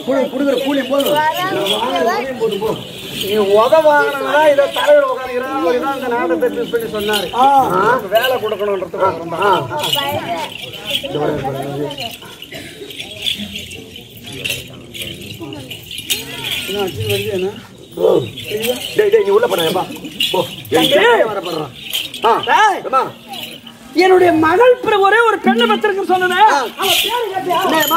குடு குடுக்குற கூலி போதும் நீ உத வாங்கினா இதை தலைவர் உட்காந்துக்கிறான் அவர் தான் இந்த நாடகத்தை யூஸ் பண்ணி சொன்னாரு நமக்கு வேலை கொடுக்கணுன்றதுக்கு டேய் டேய் நீ உள்ள போடா போ வரப்படுறான் ஆ டேய், அம்மா என்னுடைய மகள் பிறகு ஒரே ஒரு பெண்ணை பத்திரிக்கை சொன்னேன் என்னம்மா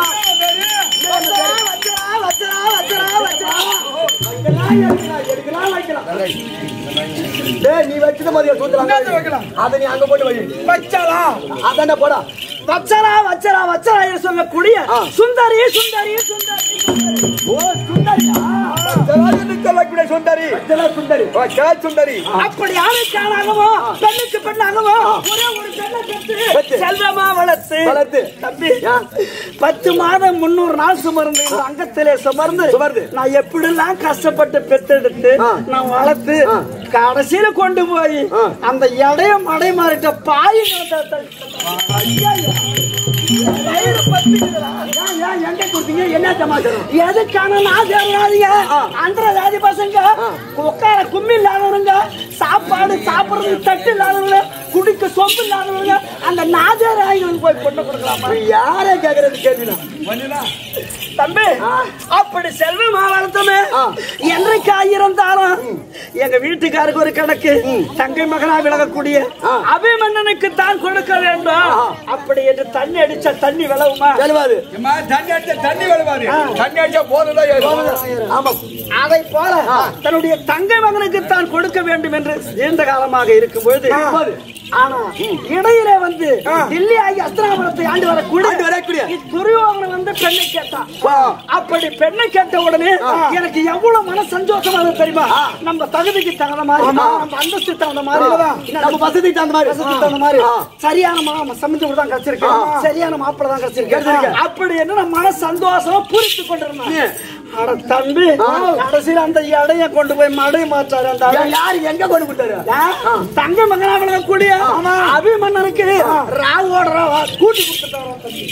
டேய் நீ வச்சத மாதிரி சொல்றாங்க அத நீ அங்க போட்டு வை வச்சாலா அதானே போடா வச்சரா வச்சரா வச்சரா என்று சொல்லக்கூடிய சுந்தரி சுந்தரி சுந்தரி ஓ சுந்தரியா ஜலாஜனுக்கு சொல்லக்கூடிய சுந்தரி ஜலா சுந்தரி ஓ கே சுந்தரி அப்படி ஆணுக்கானாகவோ பெண்ணுக்கு பெண்ணாகவோ ஒரே ஒரு பெண்ணை பெத்து. பெற்று செல்வமா வளர்த்து வளர்த்து. தம்பி பத்து மாதம் முன்னூறு நாள் சுமர்ந்து இந்த அங்கத்திலே சுமர்ந்து சுமர்ந்து. நான் எப்படிலாம் கஷ்டப்பட்டு பெத்தெடுத்து ஆ. நான் வளர்த்து கடைசியில கொண்டு போய் ஆ. அந்த இடையம் மடை மாறிட்ட பாய் என்ன சமாச்சாரம் எதுக்கான நான் தேவையாதீங்க அந்த ஜாதி பசங்க உட்கார கும்மி இல்லாதவங்க சாப்பாடு சாப்பிடுறது தட்டு இல்லாதவங்க குடிக்க சொப்பு இல்லாதவங்க அந்த நாஜர் ஆய்களுக்கு போய் பொண்ணு கொடுக்கலாமா யாரே கேக்குறது கேட்டுனா தம்பி அப்படி செல்வமா வளர்த்தமே என்றைக்கு ஆயிருந்தாலும் எங்க வீட்டுக்காருக்கு ஒரு கணக்கு தங்கை மகனா விலகக்கூடிய அபிமன்னனுக்கு தான் கொடுக்க வேண்டும் அப்படி என்று தண்ணி அடிச்சா தண்ணி விளவுமா செல்வாது அம்மா, தண்ணி அடிச்சா தண்ணி விழுவாது தண்ணி அடிச்சா போதும் ஆமா அதை போல தன்னுடைய தங்கை மகனுக்கு தான் கொடுக்க வேண்டும் என்று நீண்ட காலமாக இருக்கும் பொழுது ஆனா இடையில வந்து தில்லி ஆகி அஸ்திராபுரத்தை ஆண்டு வரக்கூடிய ஆண்டு வரக்கூடிய. துரியோகனை வந்து பெண்ணை கேட்டான் அப்படி பெண்ணை கேட்ட உடனே எனக்கு எவ்வளவு மன சந்தோஷமா இருக்கு தெரியுமா நம்ம தகுதிக்கு தகுந்த மாதிரி நம்ம அந்தஸ்து தகுந்த மாதிரி நம்ம வசதிக்கு தகுந்த மாதிரி வசதிக்கு தகுந்த மாதிரி சரியான மா சமைச்சு தான் கிடைச்சிருக்கு சரியான மாப்பிள்ளை தான் கிடைச்சிருக்கு அப்படி என்ன நான் மன சந்தோஷமா புரித்து கொண்டிருந்தேன் அட தம்பி கடைசியில் அந்த இடைய கொண்டு போய் மடை மாற்றாரு அந்த அடை. யாரு எங்க கொண்டு கொடுத்தாரு ஆ, தங்க மகனாக கூடிய அபிமன்னனுக்கு ராவோட ராவா கூட்டி கொடுத்துட்டாராம் தம்பி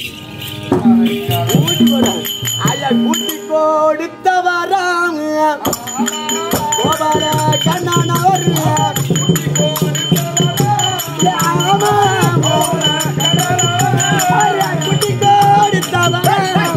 ஐயா கூட்டி கொடுத்தவராம் கோபால கண்ணனவர் ஆமா, ஐயா, கூட்டி கொடுத்தவராம்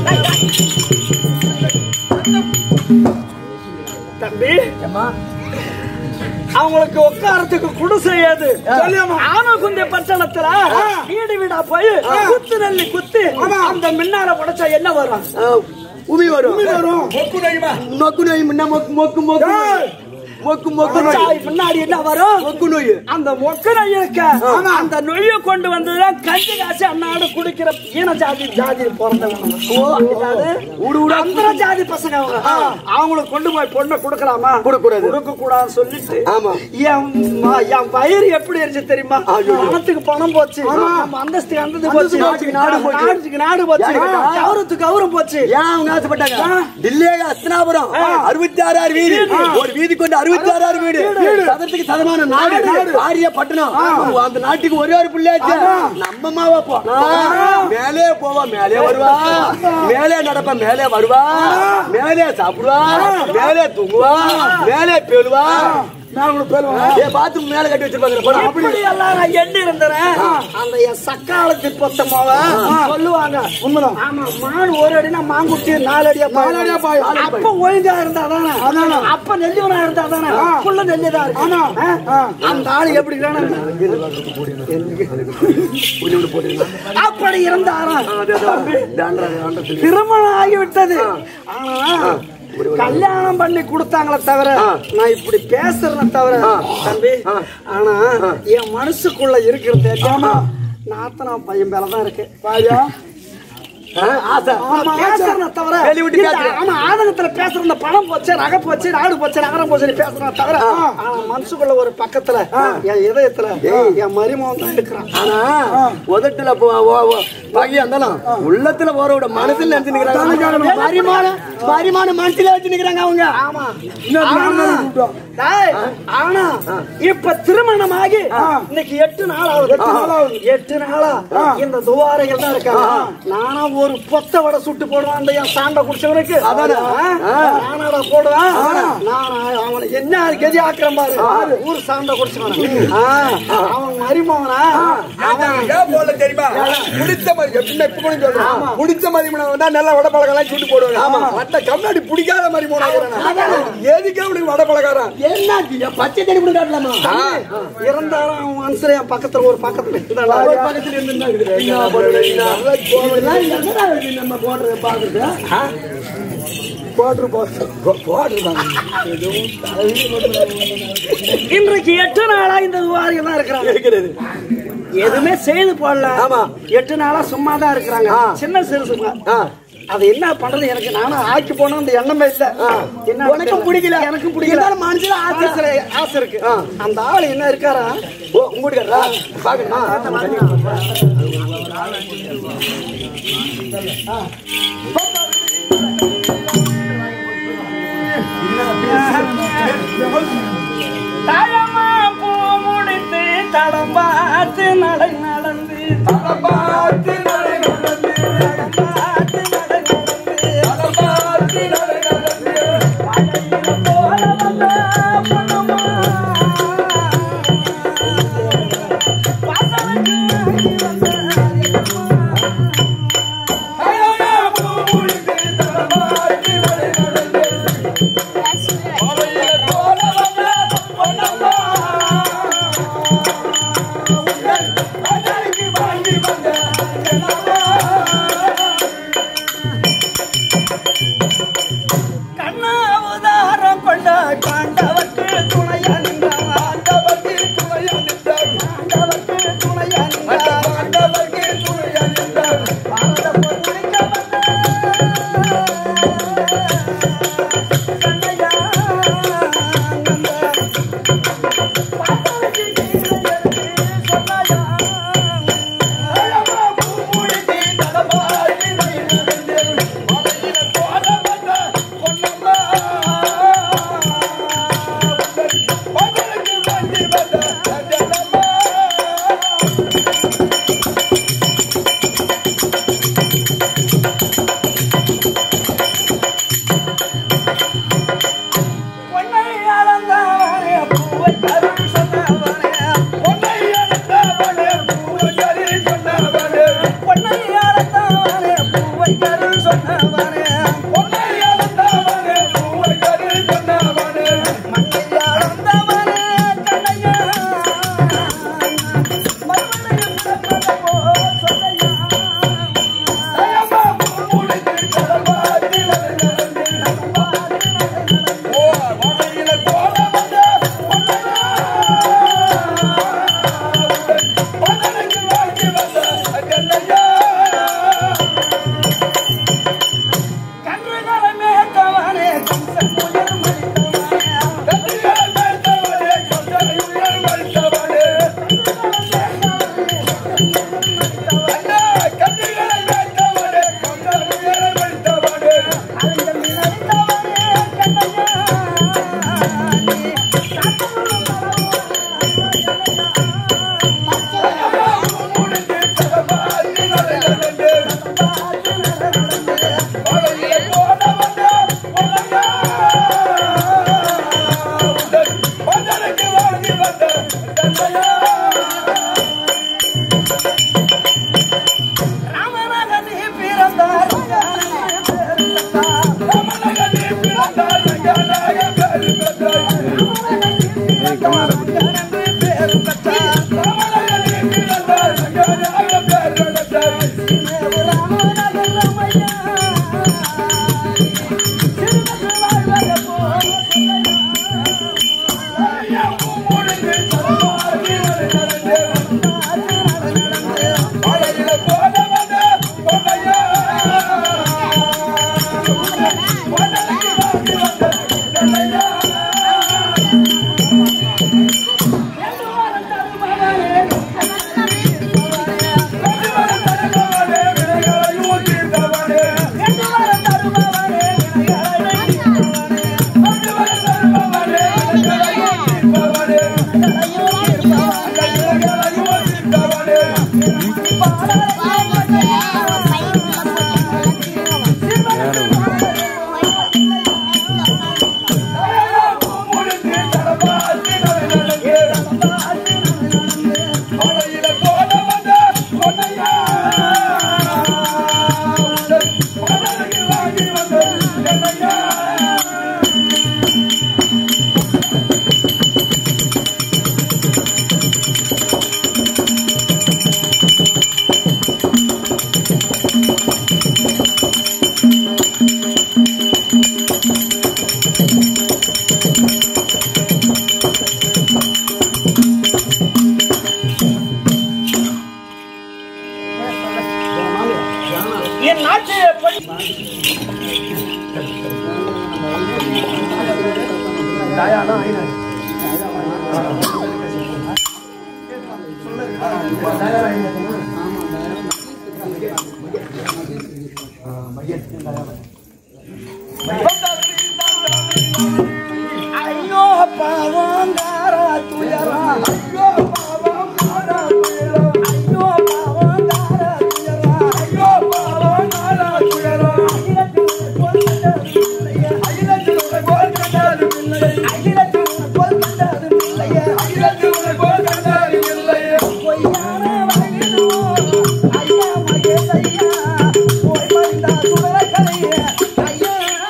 தம்பி அவங்களுக்கு உட்காரத்துக்கு குடிசை ஏது ஆனகுந்தி பட்டணத்துல வீடு வீடா போய் குத்து நெல்லி குத்தி அந்த மின்னால உடைச்சா என்ன வரும் உமி வரும் வரும் கொக்கு நோயுமா மொக்கு நோய் முன்ன மொக்கு மொக்கு மொக்கு மொக்கு மொக்கு நோய் உடைச்சா முன்னாடி என்ன வரும் மொக்கு நோய் அந்த மொக்கனை இருக்க அந்த நொழிய கொண்டு வந்ததுதான் கஞ்சி காசு அன்னாடு குடிக்கிற ஈன ஜாதி ஜாதி பிறந்தவங்க ஊடு ஊடா அந்த ஜாதி பசங்க அவங்க அவங்களுக்கு கொண்டு போய் பொண்ணை கொடுக்கலாமா கொடுக்கக்கூடாது. கொடுக்க கூடாதுன்னு சொல்லிட்டு ஆமா. என் ம- என் வயிறு எப்படி இருந்துச்சு தெரியுமா ஐயோ. பணத்துக்கு பணம் போச்சு நம்ம அந்தஸ்து அந்தது போச்சு நாட்டுக்கு நாடு போச்சு. நாட்டுக்கு நாடு போச்சு யாரு கேட்டா? கௌரவத்துக்கு கௌரவம் போச்சு ஏன் அவங்க ஆசைப்பட்டாங்க தில்லியே அஸ்தினாபுரம் அறுபத்தி ஆறாறு வீடு ஒரு வீதி கொண்டு அறுபத்தி ஆறாறு வீடு சதத்துக்கு சதமான நாடு ஆரிய பட்டணம் அந்த நாட்டுக்கு ஒரே ஒரு பிள்ளையாச்சு நம்ம மாவா போ மேலே போவா மேலே வருவா மேலே நடப்பா மேலே வருவா மேலே சாப்பிடுவா மேலே தூங்குவா மேலே பேழுவா ஏ பாத்ரூம் மேல கட்டி வச்சிருப்பாங்க போடா. இப்படி எல்லாம் நான் எண்ணி இருந்தேன் அந்த என் சக்காலத்து பொத்தமாவ சொல்லுவாங்க உண்மைதான் ஆமா மான் ஒரு அடினா மாங்குட்டி நாலு அடியா நாலு அடியா பாய் அப்ப ஒழுங்கா இருந்தா தானே அப்ப நெல்லிவனா இருந்தா தானே புள்ள நெல்லி தான் இருக்கு ஆ? அந்த ஆளு எப்படி அப்படி இருந்தாராம் திருமணம் ஆகிவிட்டது ஆனா கல்யாணம் பண்ணி கொடுத்தாங்களே தவிர நான் இப்படி பேசுறேன் தவிர தம்பி ஆனா என் மனசுக்குள்ள இருக்கிறது தெரியாம நாத்தனா பையன் மேலதான் இருக்கு பாரியா ஆ, ஆசை ஆமா, பேசுறேனே தவிர வெளி விட்டு இந்த- பேசுற. ஆமா ஆதங்கத்துல பேசுற இந்த பணம் போச்சு நகை போச்சு நாடு போச்சு நகரம் போச்சு பேசுறேன் தவிர ஆனா மனசுக்குள்ள ஒரு பக்கத்துல என் இதயத்துல என் மருமகன் தான் இருக்கிறான் ஆனா உதட்டுல போ- ஓ- ஓ- பகையா இருந்தாலும் உள்ளத்துல போறவோட மனசுல நினைச்சுக்கிறாங்க மரிமான மரிமான மனசுல வச்சு நிக்கிறாங்க அவங்க ஆமா ஆனா, டேய், ஆனா இப்ப திருமணமாகி இன்னைக்கு எட்டு நாள் ஆகுது எட்டு நாளா இந்த துவாரைகள் தான் இருக்காங்க நானா ஒரு பொத்த வடை சுட்டு போடுவான் அந்த என் சாண்டை குடிச்சவனுக்கு அதானே? ஆ, நானாடா போடுவேன் நான் அவனை என்ன கதி ஆக்குறேன் பாரு ஊர் சாண்டை குடிச்சவன அவன் மரிமவனா அவன் ஏன் போடல தெரியுமா பிடிச்ச மாதிரி எப்பவுமே இப்ப கூட சொல்றேன் பிடிச்ச மாதிரி வந்தா நல்லா வடை பழகலாம் சுட்டு போடுவாங்க மத்த கண்ணாடி பிடிக்காத மாதிரி போனாங்க எதுக்கு அவனுக்கு வடை பழகாரன் என்ன பச்சை தண்ணி கூட காட்டலாமா இறந்தாலும் அவன் மனசுல என் பக்கத்துல ஒரு பக்கத்துல இருந்தாடா. ஒரு பக்கத்துல இருந்து தான் இருக்குது. என்ன பண்றது? இதெல்லாம் என்னடா இது நம்ம போடுறது பாக்குறது போட்ரு போட்ரு இன்றைக்கு எட்டு நாளா இந்த துவாரிகள் தான் இருக்கிறாங்க இருக்கிறது எதுவுமே செய்து போடல ஆமா. எட்டு நாளா சும்மா தான் இருக்கிறாங்க ஆ. சின்ன சிறுசுங்க ஆ. அது என்ன பண்றது எனக்கு நானும் ஆக்கி போன அந்த எண்ணமே இல்ல என்ன உனக்கும் பிடிக்கல எனக்கும் பிடிக்கல இருந்தாலும் மனசுல ஆசை. மனசுல ஆசை இருக்கு அந்த ஆள் என்ன இருக்காரா ஓ உங்க வீட்டுக்காரரா பாக்கணுமா தழமா பூ முடித்து தடம் பார்த்து நடை நடந்து பார்த்து நடை நடந்து, பார்த்து நடை நடந்து பார்த்து நடை நடந்து, போல வந்த பொண்ணுமா வாசலுக்கு வந்த அழகா பூ முடித்து தடம் பார்த்து நடை நடந்து, அவையிலே போல வந்த பொன்னம்மா. உங்கள் அழகா என் நாட்டிலே பணி ஐயோ பாவம் தாரா துயரா ஐயோ பாவம் தாரா துயரா ஐயோ பாவம் தாரா துயரா ஐயோ பாவம் தாரா துயரா அகிலத்தில் கோல் கண்டாது பிள்ளையே அகிலத்தில் கோல் கண்டாது பிள்ளையே அகிலத்தில் கோல் கண்டாது பிள்ளையே பொய்யான வகையிலோ ஐயா மகேஷ் ஐயா போய் வந்தா சுடர கலையே ஐயா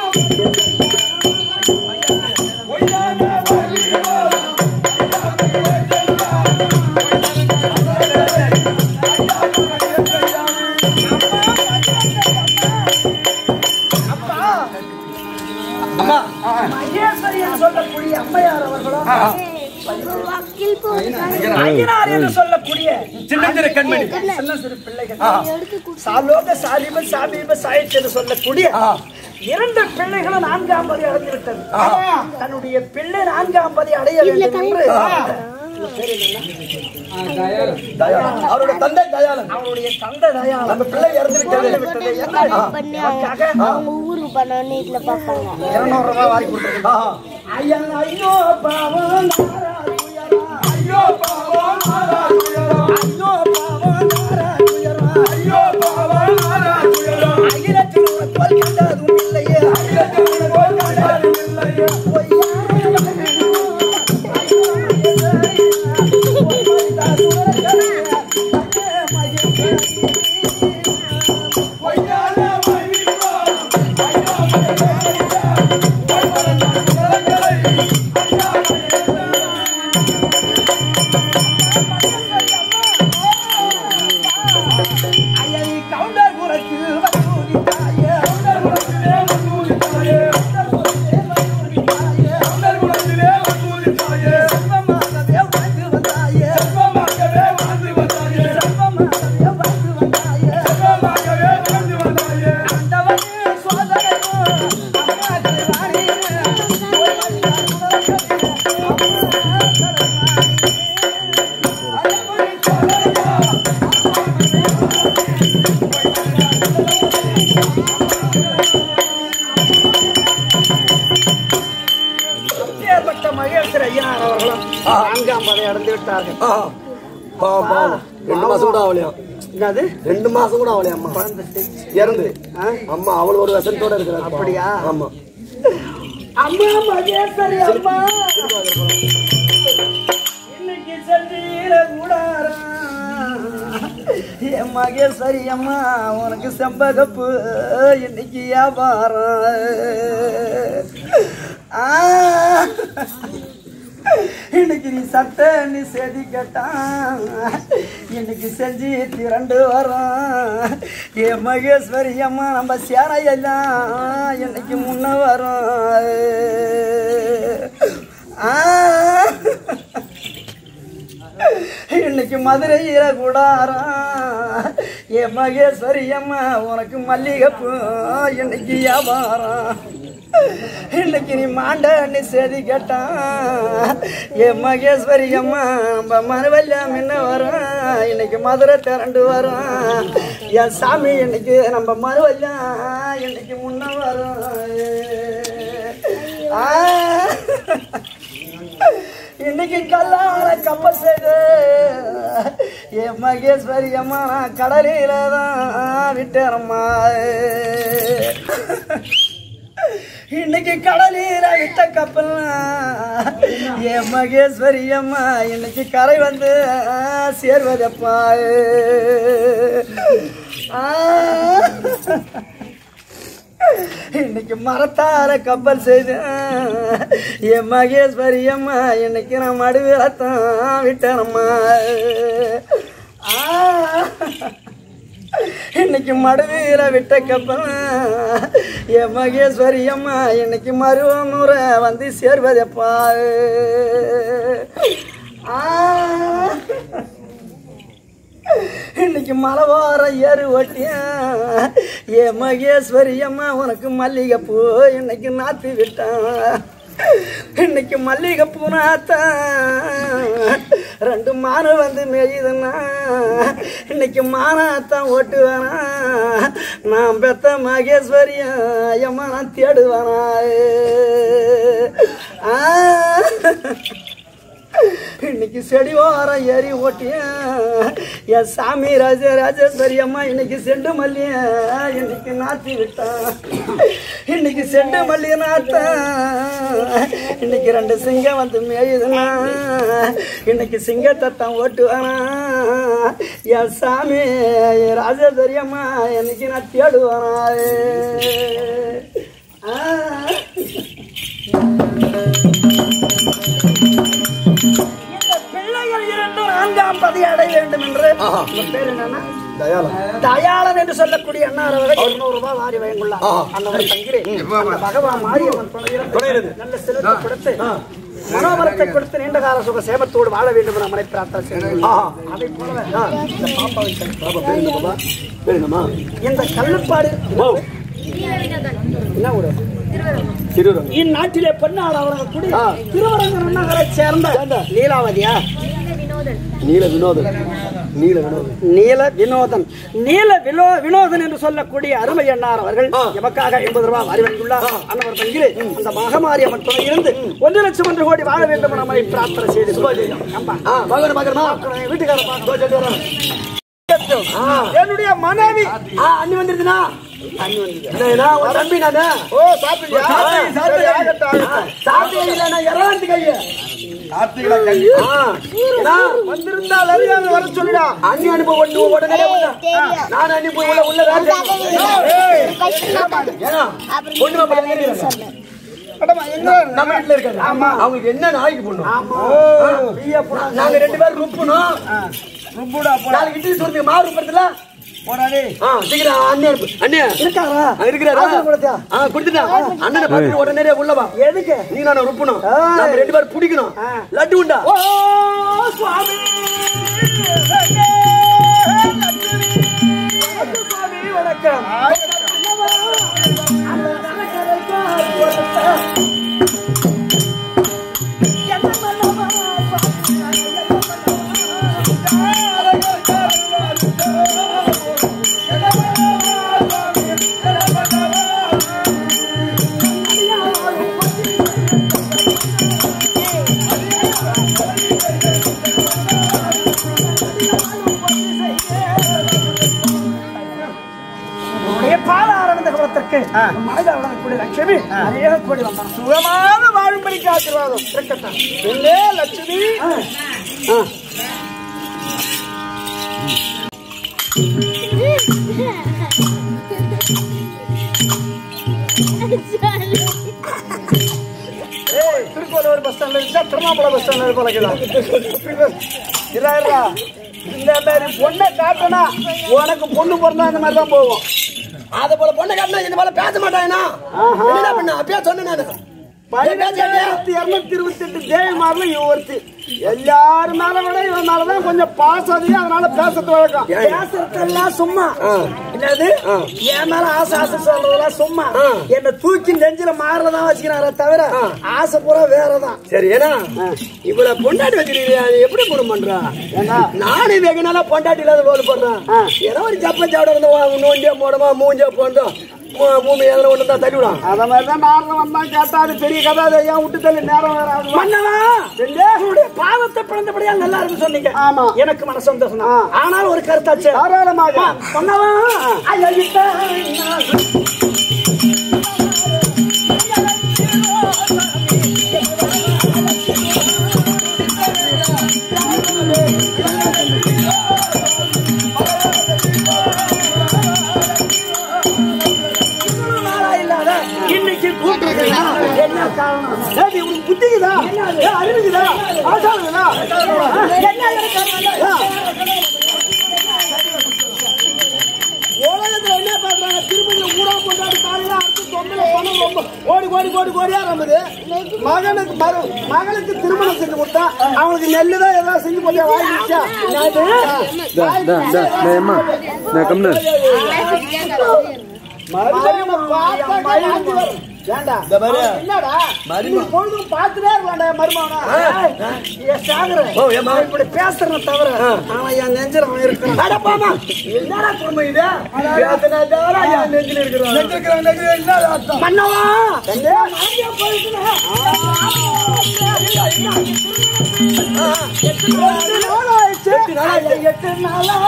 மகேஸ்வரி என்று சொல்லக்கூடிய அம்மையார் அவர்களும் ஐயனார் என்று சொல்லக்கூடிய சின்னஞ்சிறு கண்மணி சின்ன சிறு பிள்ளைகள் சாலோக சாலிப சாமீப சாயித் என்று சொல்லக்கூடிய இரண்டு பிள்ளைகளும் நான்காம் பதி அடைந்து விட்டது தன்னுடைய பிள்ளை நான்காம் பதி அடைய வேண்டும் என்று அவரோட தந்தை தயாளன் அவருடைய தந்தை தயாளன் நம்ம பிள்ளை இறந்து விட்டது விட்டது என்ன பண்ணி நமக்காக அவங்க ஊருக்கு பண்ணணும்னு இதுல பாப்பாங்க இருநூறு ரூபாய் வாரி கொடுத்துருக்கோம் ஐயா ஐயோ பாவம் தாரா துயரா. ஐயோ பாவம் தாரா துயரா. ஐயோ பாவம் தாரா துயரா. ஐயோ பாவம் தாரா துயரா. அகிலத்தில் உனக்கு கோல் கண்டதும் இல்லையே. அகிலத்தில் உனக்கு கோல் கண்டதும் இல்லையே. பொய்யான வகையிலோ. ஐயோ மகேஸ்வரி. போய் வந்தா சுடரக்கலையே. ஐயே மகேஸ்வரி. பொய்யான வகையிலோ. ஐயோ மகேஸ்வரி. போய் வந்தா சுடரக்கலையே. ஐயா மகேஸ்வரி. ஐயனி கவுண்டர் புறத்தில் வசூலித்தாயே கவுண்டர் புறத்திலே வசூலித்தாயே கவுண்டர் புறத்திலே வசூலித்தாயே கவுண்டர் புறத்திலே வசூலித்தாயே செல்வமாகவே வாழ்ந்து வந்தாயே செல்வமாகவே வாழ்ந்து வந்தாயே செல்வமாகவே வாழ்ந்து வந்தாயே செல்வமாகவே வாழ்ந்து வந்தாயே ஆண்டவனே சோதனையோ அம்மா ராணியே போய் வந்தார் உலகமே அம்மா அப்பேற்பட்ட மகேஸ்வர ஐயனார் அவர்களும் நான்காம் பதை அடைந்து விட்டார்கள் ஆ, பாவம் பாவம் ரெண்டு மாசம் கூட ஆகலையா என்னது ரெண்டு மாசம் கூட ஆகலையா அம்மா இறந்து அம்மா அவள் ஒரு வசனத்தோட இருக்கிறார் அப்படியா? ஆமா அம்மா மகேஸ்வரி அம்மா இன்னைக்கு செல்வீர கூடாரா என் மகேஸ்வரி அம்மா உனக்கு செம்பகப்பு இன்னைக்கு வியாபாரம் ஆ, இன்னைக்கு நீ சட்டை நீ செதி கேட்டான் இன்னைக்கு செஞ்சு திரண்டு வரோம் ஏ மகேஸ்வரி அம்மா நம்ம சேனையெல்லாம் இன்னைக்கு முன்ன வரோம் ஆ இன்னைக்கு மதுரையில கூடாரம் ஏ மகேஸ்வரி அம்மா உனக்கு மல்லிகைப்பூ இன்னைக்கு வியாபாரம் இன்னைக்கு நீ மாண்ட நீ செய்தி கேட்டான் ஏ மகேஸ்வரி அம்மா நம்ம மறுவல்ல முன்ன வரோம் இன்னைக்கு மதுரை திரண்டு வரோம் என் சாமி இன்னைக்கு நம்ம மறுவல்ல இன்னைக்கு முன்ன வரோம் ஆ இன்னைக்கு கல்லால கப்பல் செய்து என் மகேஸ்வரி அம்மா நான் கடலில தான் விட்டேனம்மா இன்னைக்கு கடலில விட்ட கப்பல் என் மகேஸ்வரி அம்மா இன்னைக்கு கரை வந்து சேர்வதப்பா ஆ இன்னைக்கு மரத்தார கப்பல் செய்து என் மகேஸ்வரி அம்மா இன்னைக்கு நான் மடுவிலத்தான் விட்டேனம்மா ஆ, இன்னைக்கு மடுவீர விட்ட கப்பல் என் மகேஸ்வரி அம்மா இன்னைக்கு மருவமுறை வந்து சேர்வதப்பா ஆ இன்னைக்கு மலை வார ஏறு ஓட்டியன் ஏ மகேஸ்வரி அம்மா உனக்கு மல்லிகைப்பூ இன்னைக்கு நாத்து விட்டான் இன்னைக்கு மல்லிகைப்பூ நாத்தான் ரெண்டு மானை வந்து மேயுதுன்னா இன்னைக்கு மானாத்தான் ஓட்டுவானா நான் பெத்த மகேஸ்வரியா அம்மா நான் தேடுவானா ஆ இன்னைக்கு செடி ஓரம் ஏறி ஓட்டியன் என் சாமி ராஜ ராஜேஸ்வரி அம்மா இன்னைக்கு செண்டு மல்லிய இன்னைக்கு நாத்தி விட்டான் இன்னைக்கு செண்டு மல்லி நாத்தான் இன்னைக்கு ரெண்டு சிங்கம் வந்து மேயுதுனா இன்னைக்கு சிங்கத்தை தான் ஓட்டுவானா என் சாமி ராஜேஸ்வரி அம்மா இன்னைக்கு நான் தேடுவானா ஆ இந்த பிள்ளைகள் இரண்டும் நான்காம் பதி அடைய வேண்டும் என்று உங்க பேர் என்னன்னா தயாளன் என்று சொல்லக்கூடிய அண்ணார் அவர்கள் இருநூறு ரூபாய் வாரி வழங்குள்ளார் அன்னவர் தங்கிறேன் அந்த பகவான் மாரியம்மன் துணையிருந்து நல்ல செல்வத்தை கொடுத்து மனோபலத்தை கொடுத்து நீண்ட கால சுக சேமத்தோடு வாழ வேண்டும் என மனை பிரார்த்தனை செய்கிறேன் அதை போலவே இந்த பாப்பாவை பேர் என்னம்மா இந்த கல்லுப்பாடு என்ன ஊரு திருவரம் இந்நாட்டிலே பெண்ணாள் அவர்கள் திருவரங்கன் நகரை சேர்ந்த லீலாவதியா நீல வினோதன் நீல வினோதன் நீல வினோதன் நீல வினோ வினோதன் என்று சொல்லக்கூடிய அருமை அண்ணார் அவர்கள் எமக்காக எண்பது ரூபாய் அறிவந்துள்ளார் அன்னவர் தங்கிலே அந்த மகமாரியம்மன் துணை இருந்து ஒன்று லட்சம் ஒன்று கோடி வாழ வேண்டும் என நம்மை பிரார்த்தனை செய்து அம்மா ஆ மகன் மகனமா வீட்டுக்காரர் பார்க்க என்னுடைய மனைவி ஆ அண்ணி வந்துருதுனா அண்ணி வந்துருது என்ன உன் தம்பி நானு ஓ சாப்பிட்டியா சாப்பிட்டேன், சரி, ஆகட்டும், ஆகட்டும். சாப்பிட்டு இல்ல நான் இறவாண்டு கைய கார்த்திகா கை வந்திருந்தால் அறியாமல் வர சொல்லிடா அண்ணி அனுப்ப ஒண்ணு உடனே உள்ள நான் அனுப்பி உள்ள உள்ள வேலை ஏன்னா பொண்ணு மாப்பிள்ளை எங்க இருக்காங்க? அடமா, எங்க நம்ம வீட்டுல இருக்காங்க அவங்களுக்கு என்ன நாய்க்கு பண்ணும் பிஏ போனா நாங்க ரெண்டு பேரும் ருப்பணும் ருப்புடா நாளைக்கு இட்லி சொல்றதுக்கு மாறு படுத்துல போடாடே ஆ சீக்கிரம் அண்ணே அனுப்பு அண்ணே இருக்காரா அங்க இருக்கிறாரா ஆசை கொடுத்தியா? ஆ கொடுத்துட்டேன் அண்ணனை பார்த்து உடனே உள்ளவா எதுக்கு நீ நான் ருப்பணும் ஆ. நம்ம ரெண்டு பேரும் பிடிக்கணும் ஆ. லட்டு உண்டா ஓ சுவாமி சுவாமி வணக்கம் உன்னுடைய பாத ஆரம்பித்த குலத்திற்கு மனதில் வளரக்கூடிய லட்சுமி அநேக கோடி வந்தான் சுகமான வாழும்படிக்கு ஆசீர்வாதம் இருக்கட்டும் என்னே லட்சுமி ஏய் திருக்கோளூர் பஸ் ஸ்டாண்ட்ல இருக்கா திருமாம்பலம் பஸ் ஸ்டாண்ட்ல போல இருக்குதா இல்ல இல்ல இந்த மாதிரி பொண்ணை காட்டனா உனக்கு பொண்ணு பிறந்தா இந்த மாதிரி தான் போவோம் அத போல பொண்ணை காட்டினா இந்த போல பேச மாட்டானா என்ன பண்ண அப்பயே சொன்னேன் நானு பதினேழாயிரத்தி இருநூத்தி இருபத்தி எட்டு தேவி மாரில இவன் ஒருத்தி எல்லாரும் மேல விட இவன் மேலதான் கொஞ்சம் பாசம் அதிகம் அதனால பேசுறது வழக்கம் பேசுறதெல்லாம் சும்மா என்னது என் மேல ஆசை ஆசை சொல்றதெல்லாம் சும்மா என்ன தூக்கி நெஞ்சில மாறலதான் வச்சுக்கிறாரே தவிர ஆசை பூரா வேறதான் சரி ஏன்னா இவ்வளவு பொண்டாட்டி வச்சிருக்கிறியா நீ எப்படி குடும்பம் பண்றா நானே வெகு நாளா பொண்டாட்டி இல்லாத போது பண்றேன் ஏதோ ஒரு சப்ப சாப்பிட வந்து நோண்டியா போடமா மூஞ்சா போண்டோம் பூமி எதுல ஒண்ணு தான் தள்ளி விடும் அத மாதிரிதான் நாரணம் வந்தான் கேட்டாரு பெரிய கதை அதை ஏன் விட்டு தள்ளி நேரம் வேற ஆகுது. மன்னவா உன்னுடைய பாவத்தை பிறந்தபடியா நல்லா இருக்கு சொன்னீங்க ஆமா. எனக்கு மன சந்தோஷம் தான். ஆனால் ஒரு கருத்தாச்சு தாராளமாக மன்னவா ஐயோ இன்னைக்கு கூப்பிட்டுருக்கீங்க என்ன காரணம் ஏய், உனக்கு புத்திக்குதா ஏய், அறிவுக்குதா ஆசாருக்குதா என்ன காரணம் உலகத்துல என்ன பண்றாங்க திருப்பதி ஊரா கொண்டாடி காலையில அறுத்து தொண்டல பணம் ரொம்ப கோடி கோடி கோடி கோடியா ரம்புது மகனுக்கு மக- மகளுக்கு திருமணம் செஞ்சு கொடுத்தா அவங்களுக்கு நெல்லு தான் ஏதாவது செஞ்சு போட்டியா வாங்கிச்சா என்னடா இன்னைக்கு பொழுதும் பார்த்துட்டே இருக்கலாம்டா என் மருமகனா. ஏய், சாகர. அவன் இப்படி பேசுறத தவிர அவன் என் நெஞ்சில அவன் இருக்கிறான். அட போம்மா. என்னடா கொடுமை இது? பேசுனா தவிர என் நெஞ்சில இருக்கிறான். மன்னவா எங்கே? மனைவியா போயிட்டுனா? எட்டு நாள் ஆயிடுச்சு. எட்டு நாளா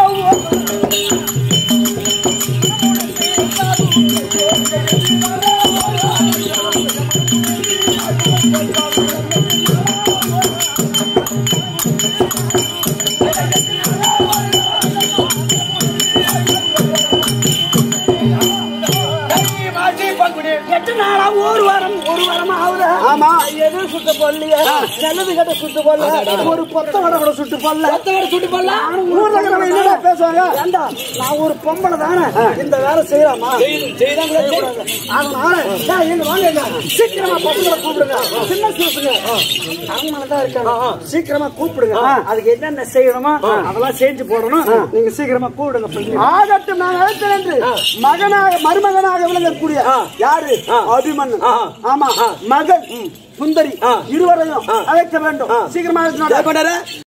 எட்டு நாளா ஒரு வாரம் ஒரு வாரம் ஆகுது ஆமா எது சுட்டு போடலையா நல்லது கட்ட சுட்டு போடல ஒரு கொத்த வடை கூட சுட்டு போடல கொத்த வடை சுட்டு போடல ஊர்ல இருக்கிறவங்க என்னடா பேசுவாங்க ஏண்டா நான் ஒரு பொம்பளை தானே இந்த வேலை செய்யலாமா அதனால டேய், இங்க வாங்க இங்க. சீக்கிரமா பொம்பளை கூப்பிடுங்க சின்ன சிறுசுங்க அவங்க தான் இருக்காங்க சீக்கிரமா கூப்பிடுங்க அதுக்கு என்னென்ன செய்யணுமோ அதெல்லாம் செஞ்சு போடணும் நீங்க சீக்கிரமா கூப்பிடுங்க ஆகட்டும் நான் அழைத்தேன் என்று மகனாக மருமகனாக விளங்கக்கூடிய யாரு அபிமன்னன் ஆமா மகன் சுந்தரி இருவரையும் அழைக்க வேண்டும் சீக்கிரமா அழைக்கணும். கொண்டாரு